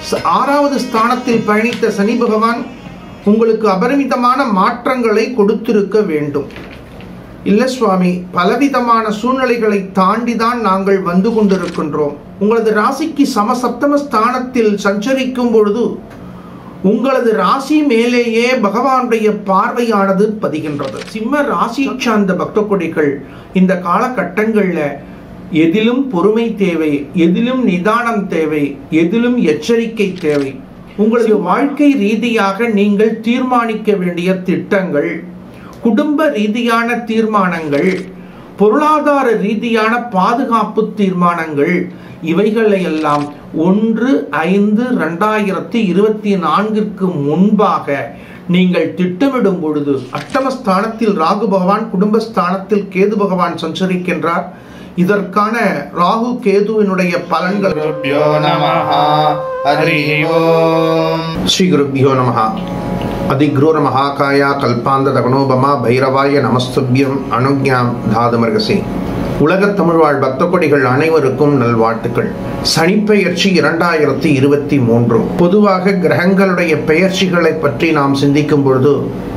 ச- ஆறாவது ஸ்தானத்தில் பயணித்த சனி பகவான் உங்களுக்கு அபரிமிதமான மாற்றங்களை கொடுத்திருக்க வேண்டும் இல்ல சுவாமி பலவிதமான சூழ்நிலைகளை தாண்டி தான் நாங்கள் வந்து கொண்டிருக்கின்றோம் உங்களது ராசிக்கு சமசப்தம ஸ்தானத்தில் சஞ்சரிக்கும் பொழுது உங்களது ராசி மேலேயே பகவானுடைய பார்வையானது பதிகின்றது சிம்ம ராசி சார்ந்த பக்த கொடிகள் இந்த காலகட்டங்களில் எதிலும் பொறுமை தேவை எதிலும் நிதானம் தேவை எதிலும் எச்சரிக்கை தேவை உங்களது வாழ்க்கை ரீதியாக நீங்கள் தீர்மானிக்க வேண்டிய திட்டங்கள் குடும்ப ரீதியான தீர்மானங்கள் பொருளாதார ரீதியான பாதுகாப்பு தீர்மானங்கள் இவைகளை எல்லாம் ஒன்று ஐந்து ரெண்டாயிரத்தி இருபத்தி நான்கிற்கு முன்பாக நீங்கள் திட்டமிடும் பொழுது அஷ்டமஸ்தானத்தில் ராகு பகவான் குடும்பஸ்தானத்தில் கேது பகவான் சஞ்சரிக்கின்றார் இதற்கான ராகு கேதுவினுடைய பலன்கள் गुरुभ्यो नमः हरिः ओम् ஸ்ரீ குருப்பியோ நம அதிக்ரூர மகாகாயா கல்பாந்த தகனோபமா பைரவாய நமஸ்துபியம் அனுக்யாம் தாதுமர்கசி உலகத் தமிழ்வாழ் பக்த கொடிகள் அனைவருக்கும் நல்வாழ்த்துக்கள் சனிப்பெயர்ச்சி இரண்டாயிரத்தி இருபத்தி மூன்று பொதுவாக கிரகங்களுடைய பெயர்ச்சிகளை பற்றி நாம் சிந்திக்கும் பொழுது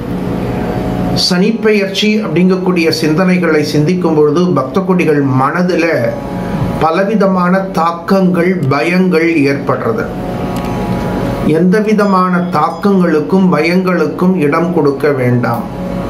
சனிப்பெயர்ச்சி அப்படிங்கக்கூடிய சிந்தனைகளை சிந்திக்கும் பொழுது பக்த கொடிகள் மனதில் பலவிதமான தாக்கங்கள் பயங்கள் ஏற்படுறது எந்த விதமான தாக்கங்களுக்கும் பயங்களுக்கும் இடம் கொடுக்க வேண்டாம்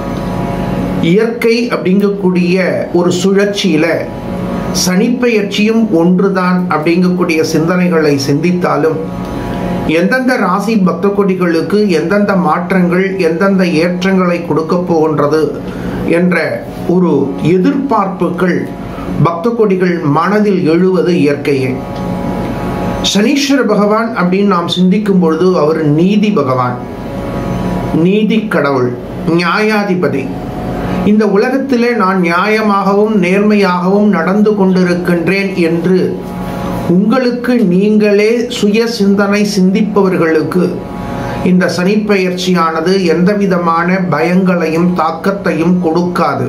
இயற்கை அப்படிங்கக்கூடிய ஒரு சுழற்சியில சனிப்பெயர்ச்சியும் ஒன்றுதான் அப்படிங்கக்கூடிய சிந்தனைகளை சிந்தித்தாலும் எந்தெந்த ராசி பக்த கொடிகளுக்கு எந்தெந்த மாற்றங்கள் எந்தெந்த ஏற்றங்களை கொடுக்க போகின்றது என்ற ஒரு எதிர்பார்ப்புகள் பக்த கொடிகள் மனதில் எழுவது இயற்கையே சனீஸ்வர பகவான் அப்படின்னு நாம் சிந்திக்கும் பொழுது அவர் நீதி பகவான் நீதி கடவுள் நியாயாதிபதி இந்த உலகத்திலே நான் நியாயமாகவும் நேர்மையாகவும் நடந்து கொண்டிருக்கின்றேன் என்று உங்களுக்கு நீங்களே சுய சிந்தனை சிந்திப்பவர்களுக்கு இந்த சனிப்பெயர்ச்சியானது எந்த விதமான பயங்களையும் தாக்கத்தையும் கொடுக்காது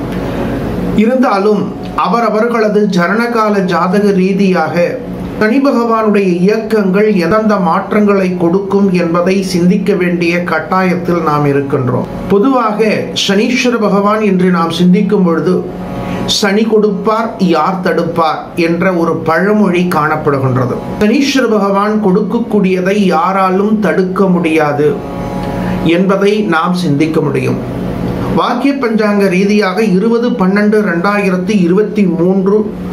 இருந்தாலும் அவரவர்களது ஜனனகால ஜாதக ரீதியாக சனி பகவானுடைய இயக்கங்கள் எந்தெந்த மாற்றங்களை கொடுக்கும் என்பதை சிந்திக்க வேண்டிய கட்டாயத்தில் நாம் இருக்கின்றோம் பொதுவாக சனீஸ்வர பகவான் என்று நாம் சிந்திக்கும் பொழுது சனி கொடுப்பார் யார் தடுப்பார் என்ற ஒரு பழமொழி காணப்படுகின்றது சனீஸ்வர பகவான் கொடுக்கக்கூடியதை யாராலும் தடுக்க முடியாது என்பதை நாம் சிந்திக்க முடியும் வாக்கிய பஞ்சாங்க ரீதியாக இருபது பன்னெண்டு ரெண்டாயிரத்தி இருபத்தி மூன்று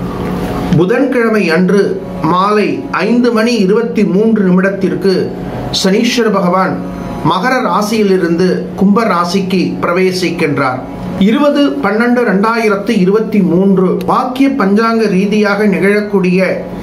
புதன்கிழமை அன்று மாலை ஐந்து மணி இருபத்தி மூன்று நிமிடத்திற்கு சனீஸ்வர பகவான் மகர ராசியிலிருந்து கும்ப ராசிக்கு பிரவேசிக்கின்றார் இருபது பன்னெண்டு ரெண்டாயிரத்து இருபத்தி மூன்று வாக்கிய பஞ்சாங்க ரீதியாக நிகழக்கூடிய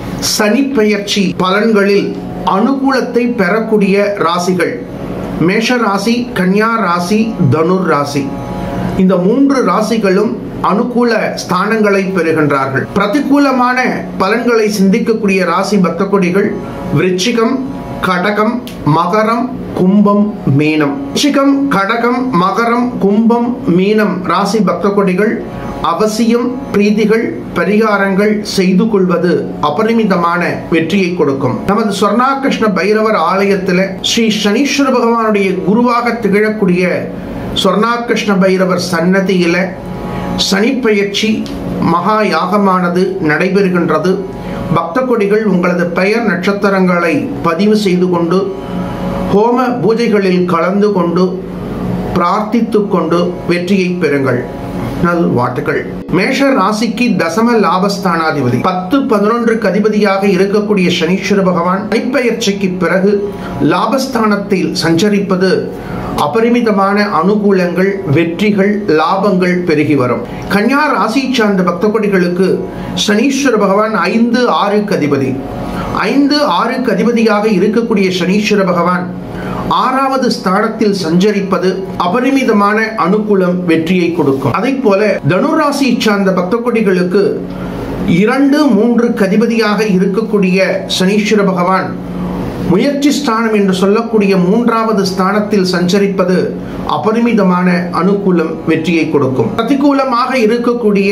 சனி பெயர்ச்சி பலன்களில் அனுகூலத்தை பெறக்கூடிய ராசிகள் மேஷ ராசி கன்யா ராசி தனுர் ராசி இந்த மூன்று ராசிகளும் அனுகூல ஸ்தானங்களை பெறுகின்றார்கள் பிரதிகூலமான பலன்களை சிந்திக்கக்கூடிய ராசி பக்த கொடிகள் விருச்சிகம் கடகம் மகரம் கும்பம் மீனம் விருச்சிகம் கடகம் மகரம் கும்பம் மீனம் ராசி பக்த கொடிகள் அவசியம் பிரீதிகள் பரிகாரங்கள் செய்து கொள்வது அபரிமிதமான வெற்றியை கொடுக்கும் நமது சொர்ணாகிருஷ்ண பைரவர் ஆலயத்தில் ஸ்ரீ சனீஸ்வர பகவானுடைய குருவாக திகழக்கூடிய சொர்ணாகிருஷ்ண பைரவர் சன்னதியில சனிப்பெயர்ச்சி மகா யாகமானது நடைபெறுகின்றது பக்த கொடிகள் உங்களது பெயர் நட்சத்திரங்களை பதிவு செய்து கொண்டு ஹோம பூஜைகளில் கலந்து கொண்டு பிரார்த்தித்துக் கொண்டு வெற்றியை பெறுங்கள் நல் வாட்டுகள் மேஷ ராசிக்கு தசம லாபஸ்தானாதிபதி பத்து பதினொன்றுக்கு அதிபதியாக இருக்கக்கூடிய சனீஸ்வர பகவான் கைப்பெயர்ச்சிக்கு பிறகு லாபஸ்தானத்தில் சஞ்சரிப்பது அபரிமிதமான அனுகூலங்கள் வெற்றிகள் லாபங்கள் பெருகி வரும் கன்யா ராசி சார்ந்த பக்த கொடிகளுக்கு சனீஸ்வர பகவான் ஐந்து ஆறுக்கு அதிபதி ஐந்து ஆறுக்கு அதிபதியாக இருக்கக்கூடிய சனீஸ்வர பகவான் ஆறாவது ஸ்தானத்தில் சஞ்சரிப்பது அபரிமிதமான அனுகூலம் வெற்றியை கொடுக்கும் அதை போல தனுராசி சார்ந்த பக்த கொடிகளுக்கு இரண்டு மூன்று கதிபதியாக இருக்கக்கூடிய சனீஸ்வர பகவான் முயற்சி ஸ்தானம் என்று சொல்லக்கூடிய மூன்றாவது ஸ்தானத்தில் சஞ்சரிப்பது அபரிமிதமான அனுகூலம் வெற்றியை கொடுக்கும் பிரதிகூலமாக இருக்கக்கூடிய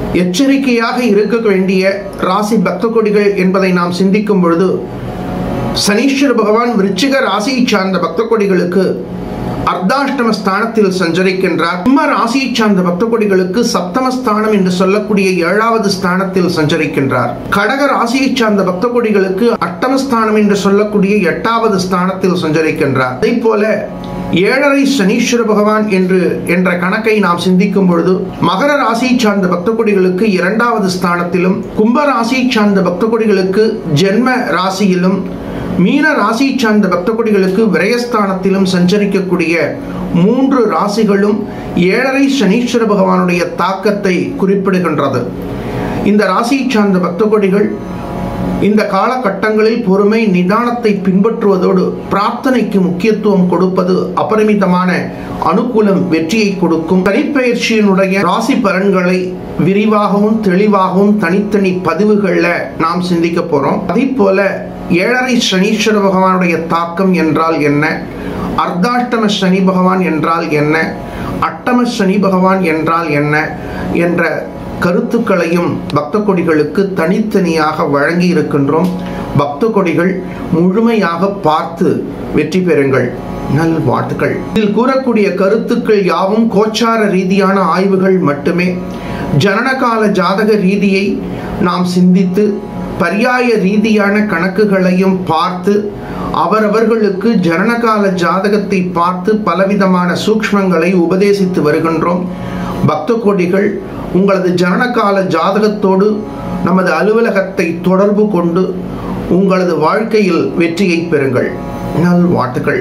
எச்சரிக்கையாக இருக்க வேண்டிய ராசி பக்த கொடிகள் என்பதை நாம் சிந்திக்கும் பொழுது சனீஸ்வர பகவான் விருச்சிக ராசியை சார்ந்த பக்த கொடிகளுக்கு அர்த்தாஷ்டம ஸ்தானத்தில் சஞ்சரிக்கின்றார் சிம்ம ராசியை சார்ந்த பக்த கொடிகளுக்கு சப்தம ஸ்தானம் என்று சொல்லக்கூடிய ஏழாவது ஸ்தானத்தில் சஞ்சரிக்கின்றார் கடக ராசியை சார்ந்த பக்த கொடிகளுக்கு அட்டம ஸ்தானம் என்று சொல்லக்கூடிய எட்டாவது ஸ்தானத்தில் சஞ்சரிக்கின்றார் அதே போல ஏழரை சனீஸ்வர பகவான் என்று என்ற கணக்கை நாம் சிந்திக்கும் பொழுது மகர ராசியை சார்ந்த பக்த கொடிகளுக்கு இரண்டாவது ஸ்தானத்திலும் கும்ப ராசியை சார்ந்த பக்த கொடிகளுக்கு ஜென்ம ராசியிலும் மீன ராசியை சார்ந்த பக்த கொடிகளுக்கு விரயஸ்தானத்திலும் சஞ்சரிக்கக்கூடிய மூன்று ராசிகளும் ஏழரை சனீஸ்வர பகவானுடைய தாக்கத்தை குறிப்பிடுகின்றது இந்த ராசியை சார்ந்த பக்த கொடிகள் இந்த காலகட்டங்களில் பொறுமை நிதானத்தை பின்பற்றுவதோடு பிரார்த்தனைக்கு முக்கியத்துவம் கொடுப்பது அபரிமிதமான அனுகூலம் வெற்றியை கொடுக்கும் தனிப்பயிற்சியினுடைய ராசி பலன்களை விரிவாகவும் தெளிவாகவும் தனித்தனி பதிவுகளில் நாம் சிந்திக்க போறோம் அதே போல ஏழரை சனீஸ்வர பகவானுடைய தாக்கம் என்றால் என்ன அர்த்தாஷ்டம சனி பகவான் என்றால் என்ன அட்டம சனி பகவான் என்றால் என்ன என்ற கருத்துக்களையும் பக்த கொடிகளுக்கு தனித்தனியாக வழங்கி இருக்கின்றோம் பக்த கொடிகள் முழுமையாக பார்த்து வெற்றி பெறுங்கள் நல் வாழ்த்துக்கள் இதில் கூறக்கூடிய கருத்துக்கள் யாவும் கோச்சார ரீதியான ஆய்வுகள் மட்டுமே ஜனனகால ஜாதக ரீதியை நாம் சிந்தித்து பரியாய ரீதியான கணக்குகளையும் பார்த்து அவரவர்களுக்கு ஜனனகால ஜாதகத்தை பார்த்து பலவிதமான சூக்ஷ்மங்களை உபதேசித்து வருகின்றோம் பக்த கோடிகள் உங்களது ஜனனகால ஜாதகத்தோடு நமது அலுவலகத்தை தொடர்பு கொண்டு உங்களது வாழ்க்கையில் வெற்றியை பெறுங்கள் நல் வாழ்த்துக்கள்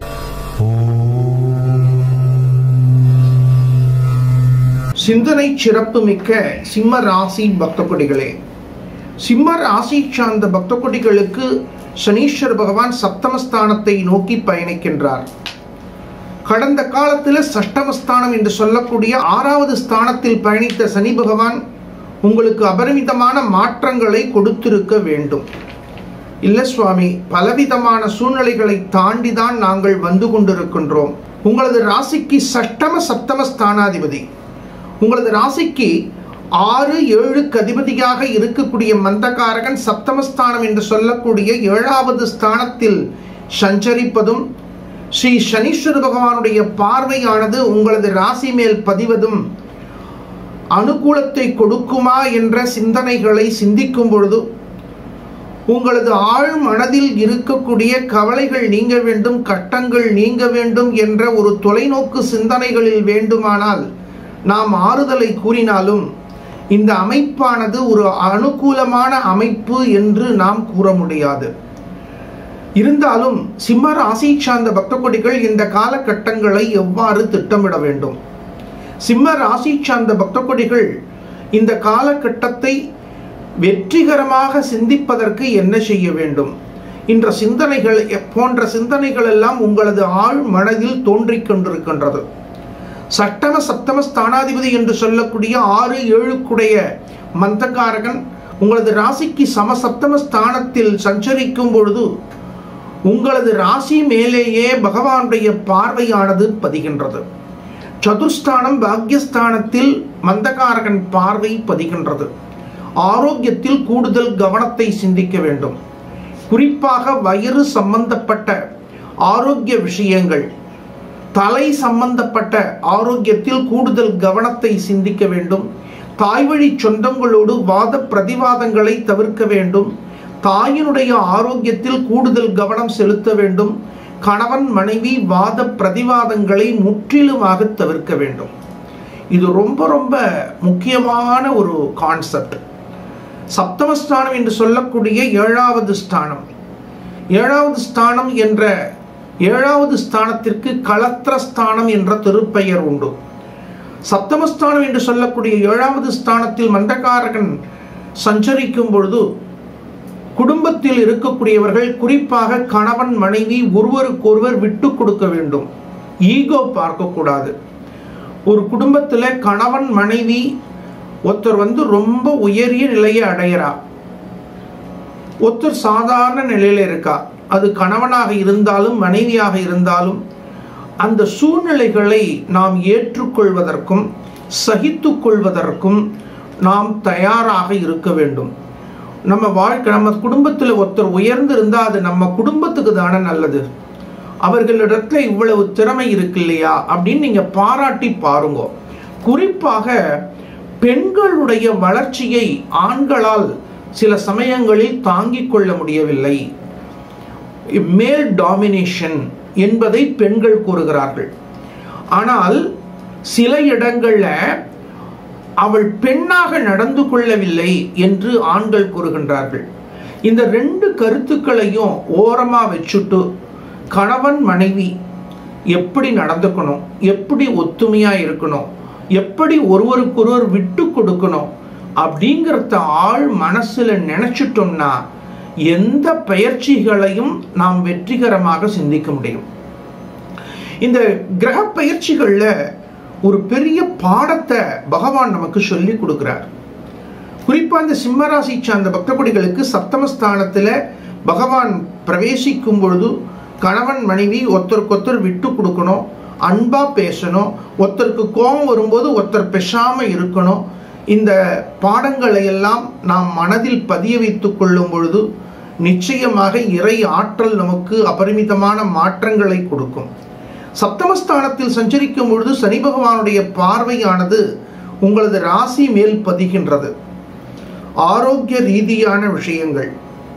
சிந்தனை சிறப்பு மிக்க சிம்ம ராசி பக்த கொடிகளே சிம்ம ராசி சார்ந்த பக்த கொடிகளுக்கு சனீஸ்வர பகவான் சப்தமஸ்தானத்தை நோக்கி பயணிக்கின்றார் கடந்த காலத்தில் சஷ்டமஸ்தானம் என்று சொல்லக்கூடிய ஆறாவது ஸ்தானத்தில் பயணித்த சனி பகவான் உங்களுக்கு அபரிமிதமான மாற்றங்களை கொடுத்திருக்க வேண்டும் இல்ல சுவாமி பலவிதமான சூழ்நிலைகளை தாண்டி தான் நாங்கள் வந்து கொண்டிருக்கின்றோம் உங்களது ராசிக்கு சஷ்டம சப்தம ஸ்தானாதிபதி உங்களது ராசிக்கு ஆறு ஏழுக்கு அதிபதியாக இருக்கக்கூடிய மந்தகாரகன் சப்தமஸ்தானம் என்று சொல்லக்கூடிய ஏழாவது ஸ்தானத்தில் சஞ்சரிப்பதும் ஸ்ரீ சனீஸ்வர பகவானுடைய பார்வையானது உங்களது ராசி மேல் பதிவதும் அனுகூலத்தை கொடுக்குமா என்ற சிந்தனைகளை சிந்திக்கும் பொழுது உங்களது ஆழ் மனதில் இருக்கக்கூடிய கவலைகள் நீங்க வேண்டும் கட்டங்கள் நீங்க வேண்டும் என்ற ஒரு தொலைநோக்கு சிந்தனைகளில் வேண்டுமானால் நாம் ஆறுதலை கூறினாலும் இந்த அமைப்பானது ஒரு அனுகூலமான அமைப்பு என்று நாம் கூற முடியாது இருந்தாலும் சிம்ம ராசி சார்ந்த பக்த கொடிகள் இந்த காலகட்டங்களை எவ்வாறு திட்டமிட வேண்டும் சிம்ம ராசி சார்ந்த பக்த கொடிகள் இந்த காலகட்டத்தை வெற்றிகரமாக சிந்திப்பதற்கு என்ன செய்ய வேண்டும் என்ற சிந்தனைகள் போன்ற சிந்தனைகள் எல்லாம் உங்களது ஆழ் மனதில் தோன்றிக் கொண்டிருக்கின்றது சட்டம சப்தம ஸ்தானாதிபதி என்று சொல்லக்கூடிய ஆறு ஏழுக்குடைய மந்தகாரகன் உங்களது ராசிக்கு சமசப்தம ஸ்தானத்தில் சஞ்சரிக்கும் பொழுது உங்களது ராசி மேலேயே பகவானுடைய பார்வையானது பதிகின்றது சதுர்ஸ்தானம் பாக்யஸ்தானத்தில் மந்தகாரகன் பார்வை பதிகின்றது ஆரோக்கியத்தில் கூடுதல் கவனத்தை சிந்திக்க வேண்டும் குறிப்பாக வயிறு சம்பந்தப்பட்ட ஆரோக்கிய விஷயங்கள் தலை சம்பந்தப்பட்ட ஆரோக்கியத்தில் கூடுதல் கவனத்தை சிந்திக்க வேண்டும் தாய்வழி சொந்தங்களோடு வாத பிரதிவாதங்களை தவிர்க்க வேண்டும் தாயினுடைய ஆரோக்கியத்தில் கூடுதல் கவனம் செலுத்த வேண்டும் கணவன் மனைவி வாத பிரதிவாதங்களை முற்றிலுமாக தவிர்க்க வேண்டும் இது ரொம்ப ரொம்ப முக்கியமான ஒரு கான்செப்ட் சப்தமஸ்தானம் என்று சொல்லக்கூடிய ஏழாவது ஸ்தானம் ஏழாவது ஸ்தானம் என்ற ஏழாவது ஸ்தானத்திற்கு களத்திரஸ்தானம் என்ற திருப்பெயர் உண்டு சப்தமஸ்தானம் என்று சொல்லக்கூடிய ஏழாவது ஸ்தானத்தில் மந்தகாரகன் சஞ்சரிக்கும் பொழுது குடும்பத்தில் இருக்கக்கூடியவர்கள் குறிப்பாக கணவன் மனைவி ஒருவருக்கொருவர் விட்டு கொடுக்க வேண்டும் ஈகோ பார்க்கக்கூடாது ஒரு குடும்பத்தில் கணவன் மனைவி ஒருத்தர் வந்து ரொம்ப உயரிய நிலையை அடையிறா ஒருத்தர் சாதாரண நிலையில இருக்கா அது கணவனாக இருந்தாலும் மனைவியாக இருந்தாலும் அந்த சூழ்நிலைகளை நாம் ஏற்றுக்கொள்வதற்கும் சகித்து கொள்வதற்கும் நாம் தயாராக இருக்க வேண்டும் நம்ம வாழ்க்கை நம்ம குடும்பத்தில் ஒருத்தர் உயர்ந்து இருந்தா அது நம்ம குடும்பத்துக்கு தானே நல்லது அவர்களிடத்துல இவ்வளவு திறமை இருக்கு இல்லையா அப்படின்னு நீங்க பாராட்டி பாருங்க குறிப்பாக பெண்களுடைய வளர்ச்சியை ஆண்களால் சில சமயங்களில் தாங்கிக் கொள்ள முடியவில்லை மேல் டாமினேஷன் என்பதை பெண்கள் கூறுகிறார்கள் ஆனால் சில இடங்கள்ல அவள் பெண்ணாக நடந்து கொள்ளவில்லை என்று ஆண்கள் கூறுகின்றார்கள் இந்த ரெண்டு கருத்துக்களையும் ஓரமா வச்சுட்டு கணவன் மனைவி எப்படி நடந்துக்கணும் எப்படி ஒத்துமையா இருக்கணும் எப்படி ஒருவருக்கொருவர் விட்டு கொடுக்கணும் அப்படிங்கிறத ஆள் மனசுல நினைச்சிட்டோம்னா எந்த பயிற்சிகளையும் நாம் வெற்றிகரமாக சிந்திக்க முடியும் இந்த கிரக பயிற்சிகள்ல ஒரு பெரிய பாடத்தை பகவான் நமக்கு சொல்லி கொடுக்கிறார் குறிப்பா இந்த சிம்மராசி சார்ந்த பக்தகுடிகளுக்கு சப்தமஸ்தானத்துல பகவான் பிரவேசிக்கும் பொழுது கணவன் மனைவி ஒருத்தருக்கொத்தர் விட்டு கொடுக்கணும் அன்பா பேசணும் ஒருத்தருக்கு கோபம் வரும்போது ஒருத்தர் பெஷாம இருக்கணும் இந்த பாடங்களை எல்லாம் நாம் மனதில் பதிய வைத்துக் கொள்ளும் பொழுது நிச்சயமாக இறை ஆற்றல் நமக்கு அபரிமிதமான மாற்றங்களை கொடுக்கும் சப்தமஸ்தானத்தில் சஞ்சரிக்கும் பொழுது சனி பகவானுடைய பார்வையானது உங்களது ராசி மேல் பதிகின்றது ஆரோக்கிய ரீதியான விஷயங்கள்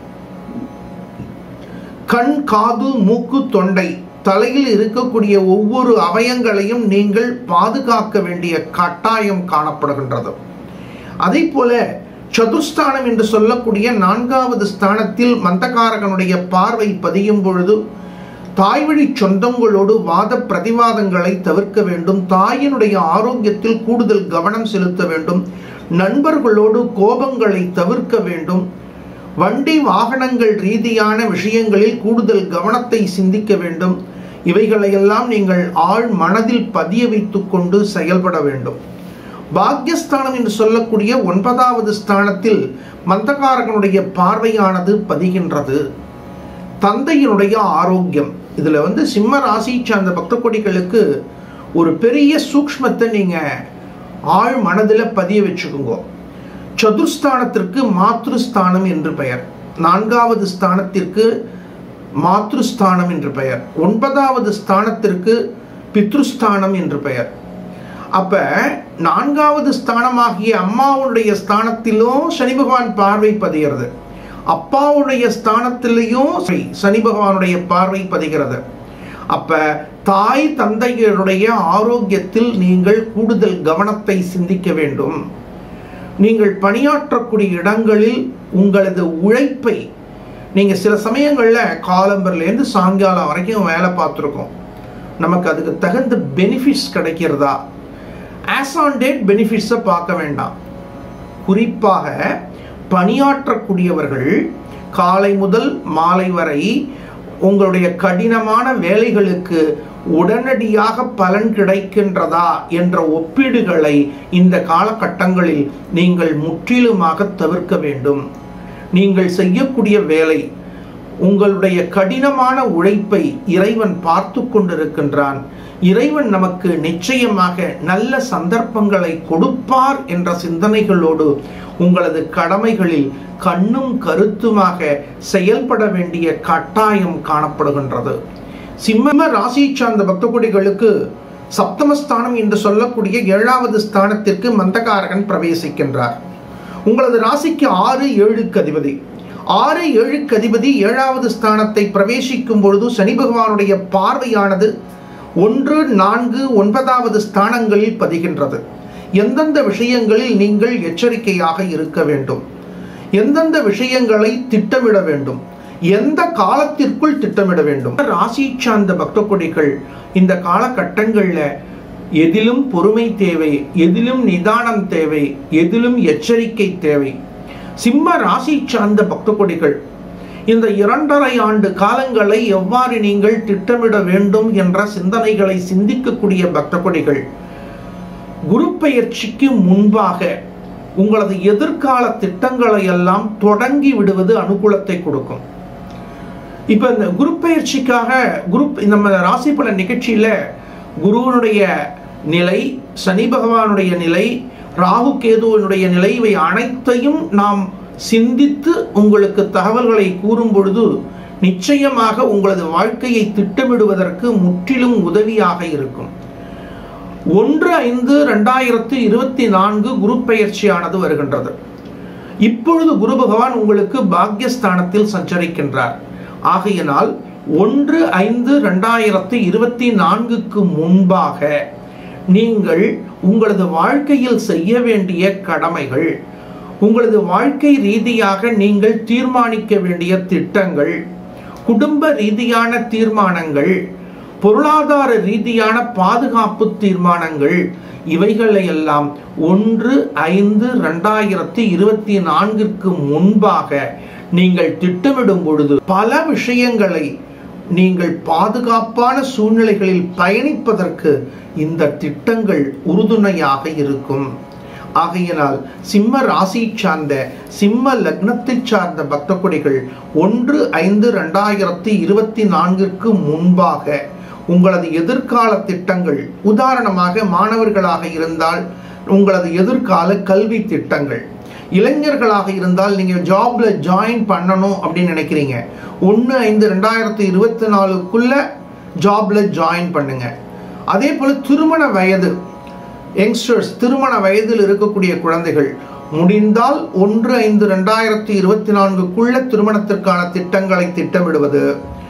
கண் காது மூக்கு தொண்டை தலையில் இருக்கக்கூடிய ஒவ்வொரு அவயங்களையும் நீங்கள் பாதுகாக்க வேண்டிய கட்டாயம் காணப்படுகின்றது அதே போல சதுர்ஸ்தானம் என்று சொல்லக்கூடிய நான்காவது ஸ்தானத்தில் மந்தகாரகனுடைய பார்வை பதியும் பொழுது தாய்வழி சொந்தங்களோடு வாத பிரதிவாதங்களை தவிர்க்க வேண்டும் தாயினுடைய ஆரோக்கியத்தில் கூடுதல் கவனம் செலுத்த வேண்டும் நண்பர்களோடு கோபங்களை தவிர்க்க வேண்டும் வண்டி வாகனங்கள் ரீதியான விஷயங்களில் கூடுதல் கவனத்தை சிந்திக்க வேண்டும் இவைகளையெல்லாம் நீங்கள் ஆழ் மனதில் பதிய வைத்துக் கொண்டு செயல்பட வேண்டும் பாக்யஸ்தானம் என்று சொல்லக்கூடிய ஒன்பதாவது ஸ்தானத்தில் மந்தகாரகனுடைய பார்வையானது பதிகின்றது தந்தையினுடைய ஆரோக்கியம் இதுல வந்து சிம்ம ராசி சார்ந்த பக்த கொடிகளுக்கு ஒரு பெரிய சூக்ஷ்மத்தை நீங்க ஆழ் மனதில் பதிய வச்சுக்கோங்க சதுர்ஸ்தானத்திற்கு மாத்ருஸ்தானம் என்று பெயர் நான்காவது ஸ்தானத்திற்கு மாத்ருஸ்தானம் என்று பெயர் ஒன்பதாவது ஸ்தானத்திற்கு பித்ருஸ்தானம் என்று பெயர் அப்ப நான்காவது ஸ்தானமாகிய அம்மாவுடைய ஸ்தானத்திலும் சனி பகவான் பார்வை பதிகிறது அப்பாவுடைய ஸ்தானத்திலையும் சனி பகவானுடைய பார்வை பதிகிறது அப்ப தாய் தந்தையருடைய ஆரோக்கியத்தில் நீங்கள் கூடுதல் கவனத்தை சிந்திக்க வேண்டும் நீங்கள் பணியாற்றக்கூடிய இடங்களில் உங்களது உழைப்பை நீங்க சில சமயங்கள்ல காலம்பர்லேருந்து சாயங்காலம் வரைக்கும் வேலை பார்த்துருக்கோம் நமக்கு அதுக்கு தகுந்த பெனிஃபிட்ஸ் கிடைக்கிறதா ஆஸ் ஆன் டேட் பெனிஃபிட்ஸை பார்க்க வேண்டாம் குறிப்பாக பணியாற்றக்கூடியவர்கள் காலை முதல் மாலை வரை உங்களுடைய கடினமான வேலைகளுக்கு உடனடியாக பலன் கிடைக்கின்றதா என்ற ஒப்பீடுகளை இந்த காலகட்டங்களில் நீங்கள் முற்றிலுமாக தவிர்க்க வேண்டும் நீங்கள் செய்யக்கூடிய வேலை உங்களுடைய கடினமான உழைப்பை இறைவன் பார்த்து கொண்டிருக்கின்றான் இறைவன் நமக்கு நிச்சயமாக நல்ல சந்தர்ப்பங்களை கொடுப்பார் என்ற சிந்தனைகளோடு உங்களது கடமைகளில் கண்ணும் கருத்துமாக செயல்பட வேண்டிய கட்டாயம் காணப்படுகின்றது சிம்ம ராசி சார்ந்த பக்தகுடிகளுக்கு சப்தமஸ்தானம் என்று சொல்லக்கூடிய ஏழாவது ஸ்தானத்திற்கு மந்தகாரகன் பிரவேசிக்கின்றார் உங்களது ராசிக்கு ஆறு ஏழுக்கு அதிபதி ஆறு ஏழுக்கு அதிபதி ஏழாவது ஸ்தானத்தை பிரவேசிக்கும் பொழுது சனி பகவானுடைய பார்வையானது ஒன்று நான்கு ஒன்பதாவது ஸ்தானங்களில் பதிகின்றது எந்தெந்த விஷயங்களில் நீங்கள் எச்சரிக்கையாக இருக்க வேண்டும் எந்தெந்த விஷயங்களை திட்டமிட வேண்டும் எந்த காலத்திற்குள் திட்டமிட வேண்டும் ராசி சார்ந்த பக்த கொடிகள் இந்த காலகட்டங்களில் எதிலும் பொறுமை தேவை எதிலும் நிதானம் தேவை எதிலும் எச்சரிக்கை தேவை சிம்ம ராசி சார்ந்த பக்த கொடிகள் இந்த இரண்டரை ஆண்டு காலங்களை எவ்வாறு நீங்கள் திட்டமிட வேண்டும் என்ற சிந்தனைகளை சிந்திக்கக்கூடிய பக்த கொடிகள் குரு பெயர்ச்சிக்கு முன்பாக உங்களது எதிர்கால திட்டங்களை எல்லாம் தொடங்கி விடுவது அனுகூலத்தை கொடுக்கும் இப்ப இந்த குரு பயிற்சிக்காக குரு நம்ம ராசி பலன் நிகழ்ச்சியில குருவனுடைய நிலை சனி பகவானுடைய நிலை ராகு கேதுவனுடைய நிலை இவை அனைத்தையும் நாம் சிந்தித்து உங்களுக்கு தகவல்களை கூறும் பொழுது நிச்சயமாக உங்களது வாழ்க்கையை திட்டமிடுவதற்கு முற்றிலும் உதவியாக இருக்கும் ஒன்று ஐந்து ரெண்டாயிரத்து இருபத்தி நான்கு குரு பெயர்ச்சியானது வருகின்றது இப்பொழுது குரு பகவான் உங்களுக்கு பாக்யஸ்தானத்தில் சஞ்சரிக்கின்றார் ஆகையினால் ஒன்று ஐந்து ரெண்டாயிரத்து இருபத்தி நான்குக்கு முன்பாக நீங்கள் உங்களது வாழ்க்கையில் செய்ய வேண்டிய கடமைகள் உங்களது வாழ்க்கை ரீதியாக நீங்கள் தீர்மானிக்க வேண்டிய திட்டங்கள் குடும்ப ரீதியான தீர்மானங்கள் பொருளாதார ரீதியான பாதுகாப்பு தீர்மானங்கள் இவைகளை எல்லாம் ஒன்று ஐந்து ரெண்டாயிரத்தி இருபத்தி நான்கிற்கு முன்பாக நீங்கள் திட்டமிடும் பொழுது பல விஷயங்களை நீங்கள் பாதுகாப்பான சூழ்நிலைகளில் பயணிப்பதற்கு இந்த திட்டங்கள் உறுதுணையாக இருக்கும் ஆகையினால் சிம்ம ராசி சார்ந்த சிம்ம லக்னத்தை சார்ந்த பக்த கொடிகள் ஒன்று ஐந்து ரெண்டாயிரத்தி இருபத்தி நான்கிற்கு முன்பாக உங்களது எதிர்கால திட்டங்கள் உதாரணமாக மாணவர்களாக இருந்தால் உங்களது எதிர்கால கல்வி திட்டங்கள் இளைஞர்களாக இருந்தால் நீங்கள் ஜாப்ல ஜாயின் பண்ணணும் அப்படின்னு நினைக்கிறீங்க ஒன்று ஐந்து ரெண்டாயிரத்தி இருபத்தி நாலுக்குள்ள ஜாப்ல ஜாயின் பண்ணுங்க அதே போல திருமண வயது யங்ஸ்டர்ஸ் திருமண வயதில் இருக்கக்கூடிய குழந்தைகள் முடிந்தால் ஒன்று ஐந்து ரெண்டாயிரத்தி இருபத்தி நான்குக்குள்ள திருமணத்திற்கான திட்டங்களை திட்டமிடுவது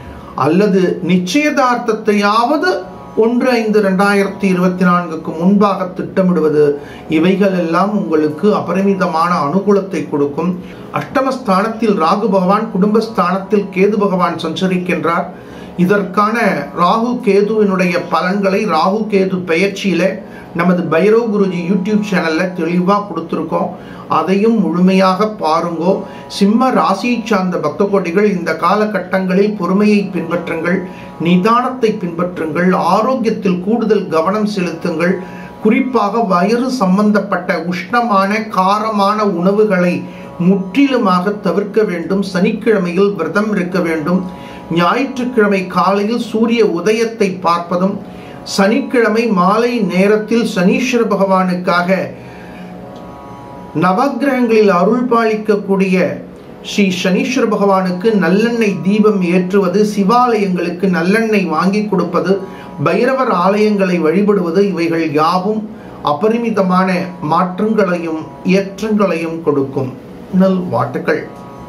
அல்லது நிச்சயதார்த்தத்தையாவது ஒன்று ஐந்து ரெண்டாயிரத்தி இருபத்தி நான்குக்கு முன்பாக திட்டமிடுவது இவைகள் எல்லாம் உங்களுக்கு அபரிமிதமான அனுகூலத்தை கொடுக்கும் அஷ்டமஸ்தானத்தில் ராகு பகவான் குடும்பஸ்தானத்தில் கேது பகவான் சஞ்சரிக்கின்றார் இதற்கான ராகு கேதுவினுடைய பலன்களை ராகு கேது பெயர்ச்சியில நமது பைரவ் குருஜி யூடியூப் சேனல்ல தெளிவா கொடுத்துருக்கோம் அதையும் முழுமையாக பாருங்கோ சிம்ம ராசியை சார்ந்த பக்த கோடிகள் இந்த காலகட்டங்களில் பொறுமையை பின்பற்றுங்கள் நிதானத்தை பின்பற்றுங்கள் ஆரோக்கியத்தில் கூடுதல் கவனம் செலுத்துங்கள் குறிப்பாக வயிறு சம்பந்தப்பட்ட உஷ்ணமான காரமான உணவுகளை முற்றிலுமாக தவிர்க்க வேண்டும் சனிக்கிழமையில் விரதம் இருக்க வேண்டும் ஞாயிற்றுக்கிழமை காலையில் சூரிய உதயத்தை பார்ப்பதும் சனிக்கிழமை மாலை நேரத்தில் சனீஸ்வர பகவானுக்காக நவக்கிரகங்களில் அருள் பாலிக்கக்கூடிய ஸ்ரீ சனீஸ்வர பகவானுக்கு நல்லெண்ணெய் தீபம் ஏற்றுவது சிவாலயங்களுக்கு நல்லெண்ணெய் வாங்கி கொடுப்பது பைரவர் ஆலயங்களை வழிபடுவது இவைகள் யாவும் அபரிமிதமான மாற்றங்களையும் ஏற்றங்களையும் கொடுக்கும் நல் வாட்டுக்கள்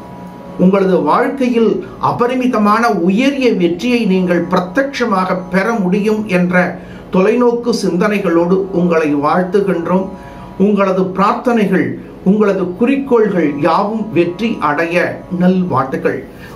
உங்களது வாழ்க்கையில் அபரிமிதமான உயரிய வெற்றியை நீங்கள் பிரத்யட்சமாக பெற முடியும் என்ற தொலைநோக்கு சிந்தனைகளோடு உங்களை வாழ்த்துகின்றோம் உங்களது பிரார்த்தனைகள் உங்களது குறிக்கோள்கள் யாவும் வெற்றி அடைய நல்வாழ்த்துக்கள்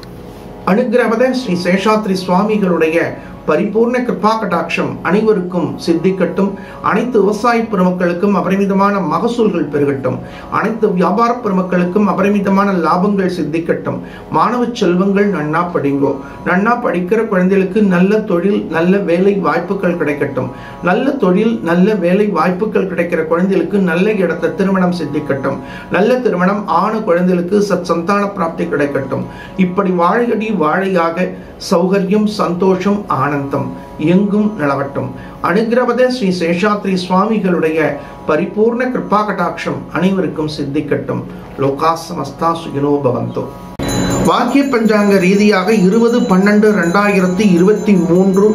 அனுகிரகத ஸ்ரீ சேஷாத்ரி சுவாமிகளுடைய பரிபூர்ண கிருபா கடாட்சம் அனைவருக்கும் சித்திக்கட்டும் அனைத்து விவசாய பெருமக்களுக்கும் அபரிமிதமான மகசூல்கள் பெருகட்டும் அனைத்து வியாபார பெருமக்களுக்கும் அபரிமிதமான லாபங்கள் சித்திக்கட்டும் மாணவ செல்வங்கள் நன்னா படிங்கோ நன்னா படிக்கிற குழந்தைகளுக்கு நல்ல தொழில் நல்ல வேலை வாய்ப்புகள் கிடைக்கட்டும் நல்ல தொழில் நல்ல வேலை வாய்ப்புகள் கிடைக்கிற குழந்தைகளுக்கு நல்ல இடத்த திருமணம் சித்திக்கட்டும் நல்ல திருமணம் ஆண குழந்தைகளுக்கு சத் சந்தான பிராப்தி கிடைக்கட்டும் இப்படி வாழையடி வாழையாக சௌகரியம் சந்தோஷம் ஆனந்தம் எங்கும் நிலவட்டும் அனுகிரவத ஸ்ரீ சேஷாத்ரி சுவாமிகளுடைய பரிபூர்ண கிருபா கடாட்சம் அனைவருக்கும் சித்திக்கட்டும் லோகா சமஸ்தா சுகினோ பவந்தோ வாக்கிய பஞ்சாங்க ரீதியாக இருபது பன்னெண்டு ரெண்டாயிரத்தி இருபத்தி மூன்று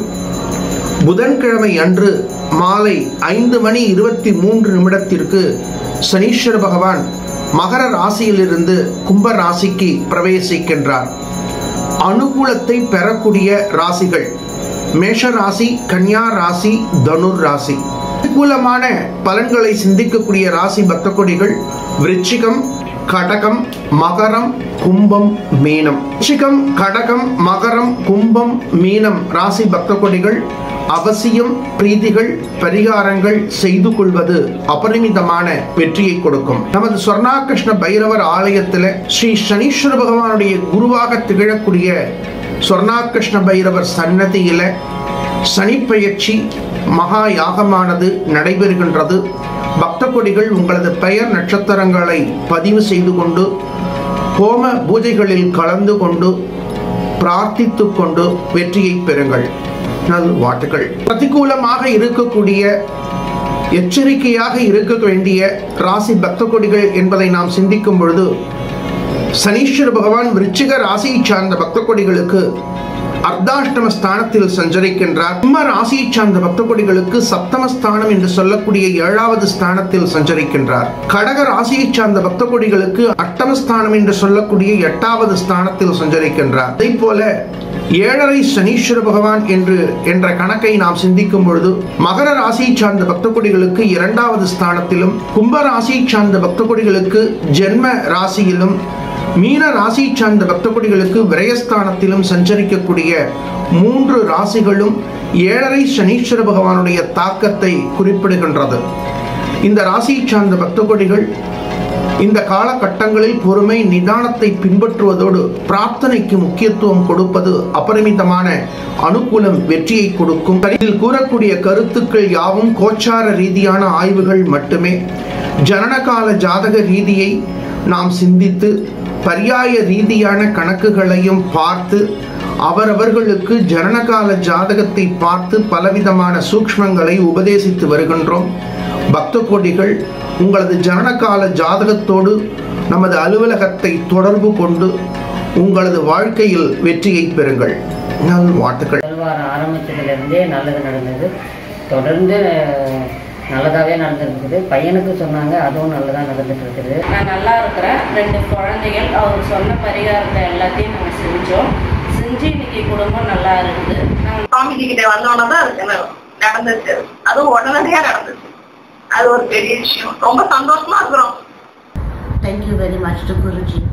புதன்கிழமை அன்று மாலை ஐந்து மணி இருபத்தி மூன்று நிமிடத்திற்கு சனீஸ்வர பகவான் மகர ராசியிலிருந்து கும்ப ராசிக்கு பிரவேசிக்கின்றார் அனுகூலத்தை பெறக்கூடிய ராசிகள் மேஷ ராசி கன்யா ராசி தனுர் ராசி அனுகூலமான பலன்களை சிந்திக்கக்கூடிய ராசி பக்த கொடிகள் விருச்சிகம் கடகம் மகரம் கும்பம் மீனம் விருச்சிகம் கடகம் மகரம் கும்பம் மீனம் ராசி பக்த கொடிகள் அவசியம் பிரீதிகள் பரிகாரங்கள் செய்து கொள்வது அபரிமிதமான வெற்றியை கொடுக்கும் நமது சொர்ணாகிருஷ்ண பைரவர் ஆலயத்தில் ஸ்ரீ சனீஸ்வர பகவானுடைய குருவாக திகழக்கூடிய சொர்ணாகிருஷ்ண பைரவர் சன்னதியில சனிப்பெயர்ச்சி மகா யாகமானது நடைபெறுகின்றது பக்த கொடிகள் உங்களது பெயர் நட்சத்திரங்களை பதிவு செய்து கொண்டு ஹோம பூஜைகளில் கலந்து கொண்டு பிரார்த்தித்து கொண்டு வெற்றியை பெறுங்கள் நல் வாட்டுகள் பிரதிகூலமாக இருக்கக்கூடிய எச்சரிக்கையாக இருக்க வேண்டிய ராசி பக்த கொடிகள் என்பதை நாம் சிந்திக்கும் பொழுது சனீஸ்வர பகவான் விருச்சிக ராசியை சார்ந்த பக்த கொடிகளுக்கு அர்த்தாஷ்டம ஸ்தானத்தில் சஞ்சரிக்கின்றார் கும்ப ராசியை சார்ந்த பக்த கொடிகளுக்கு சப்தமஸ்தானம் என்று சொல்லக்கூடிய ஏழாவது ஸ்தானத்தில் சஞ்சரிக்கின்றார் கடக ராசியை சார்ந்த பக்த கொடிகளுக்கு அஷ்டமஸ்தானம் என்று சொல்லக்கூடிய எட்டாவது ஸ்தானத்தில் சஞ்சரிக்கின்றார் அதே போல ஏழரை சனீஸ்வர பகவான் என்று என்ற கணக்கை நாம் சிந்திக்கும் பொழுது மகர ராசியை சார்ந்த பக்த கொடிகளுக்கு இரண்டாவது ஸ்தானத்திலும் கும்ப ராசியை சார்ந்த பக்த கொடிகளுக்கு ஜென்ம ராசியிலும் மீன ராசி சார்ந்த பக்த கொடிகளுக்கு விரயஸ்தானத்திலும் சஞ்சரிக்கக்கூடிய மூன்று ராசிகளும் ஏழரை சனீஸ்வர பகவானுடைய தாக்கத்தை குறிப்பிடுகின்றது இந்த ராசியை சார்ந்த பக்த கொடிகள் இந்த காலகட்டங்களில் பொறுமை நிதானத்தை பின்பற்றுவதோடு பிரார்த்தனைக்கு முக்கியத்துவம் கொடுப்பது அபரிமிதமான அனுகூலம் வெற்றியை கொடுக்கும் இதில் கூறக்கூடிய கருத்துக்கள் யாவும் கோச்சார ரீதியான ஆய்வுகள் மட்டுமே ஜனனகால ஜாதக ரீதியை நாம் சிந்தித்து பரியாய ரீதியான கணக்குகளையும் பார்த்து அவரவர்களுக்கு ஜனனகால ஜாதகத்தை பார்த்து பலவிதமான சூக்ஷ்மங்களை உபதேசித்து வருகின்றோம் பக்த கோடிகள் உங்களது ஜனனகால ஜாதகத்தோடு நமது அலுவலகத்தை தொடர்பு கொண்டு உங்களது வாழ்க்கையில் வெற்றியை பெறுங்கள் நல் வாழ்த்துக்கள் முதல் வாரம் ஆரம்பிச்சதுலேருந்தே நல்லது நடந்தது தொடர்ந்து நல்லதாகவே நடந்துருக்குது பையனுக்கு சொன்னாங்க அதுவும் நல்லதாக நடந்துட்டு இருக்குது நான் நல்லா இருக்கிறேன் ரெண்டு குழந்தைகள் அவர் சொன்ன பரிகாரத்தை எல்லாத்தையும் நாங்கள் செஞ்சோம் செஞ்சு இன்னைக்கு குடும்பம் நல்லா இருக்குது நாங்கள் சுவாமிஜி கிட்ட வந்தோடனே தான் அதுக்கு என்ன நடந்துச்சு அதுவும் உடனடியா நடந்துச்சு அது ஒரு பெரிய விஷயம் ரொம்ப சந்தோஷமா இருக்கிறோம் Thank you very much to Guruji.